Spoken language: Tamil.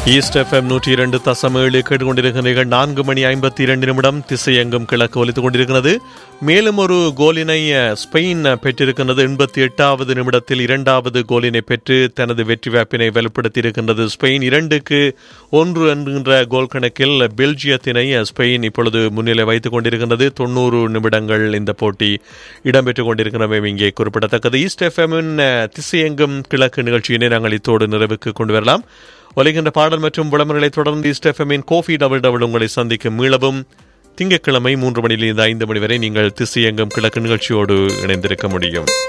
ஈஸ்ட் எஃப்எம் நூற்றி இரண்டு தசம் ஏழு கேட்டுக்கொண்டிருக்கிறீர்கள் நான்கு மணி ஐம்பத்தி இரண்டு நிமிடம் திசையெங்கும் கிழக்கு ஒலித்துக் கொண்டிருக்கிறது மேலும் ஒரு கோலினை அஹ், ஸ்பெயின் பெற்றிருக்கின்றது எண்பத்தி எட்டாவது நிமிடத்தில் இரண்டாவது கோலினை பெற்று தனது வெற்றி வாய்ப்பினை வெளிப்படுத்தியிருக்கின்றது ஸ்பெயின் இரண்டுக்கு ஒன்று என்கின்ற கோல் கணக்கில் பெல்ஜியத்தினை அஹ், ஸ்பெயின் இப்பொழுது முன்னிலை வைத்துக் கொண்டிருக்கின்றது தொண்ணூறு நிமிடங்கள் இந்த போட்டி இடம்பெற்றுக் கொண்டிருக்கிறவை இங்கே குறிப்பிடத்தக்கது ஈஸ்ட் எஃப்எம்மின் திசையெங்கும் கிழக்கு நிகழ்ச்சியினை நாங்கள் இத்தோடு நிறைவுக்கு கொண்டு வரலாம் ஒலிகின்ற பாடல் மற்றும் விளம்பரங்களை தொடர்ந்து ஸ்டெஃபமின் கோஃபி டபுள் டபுள் உங்களை சந்திக்கும் மீளவும் திங்கட்கிழமை மூன்று மணியிலிருந்து ஐந்து மணி வரை நீங்கள் திசையங்கம் கிழக்கு நிகழ்ச்சியோடு இணைந்திருக்க முடியும்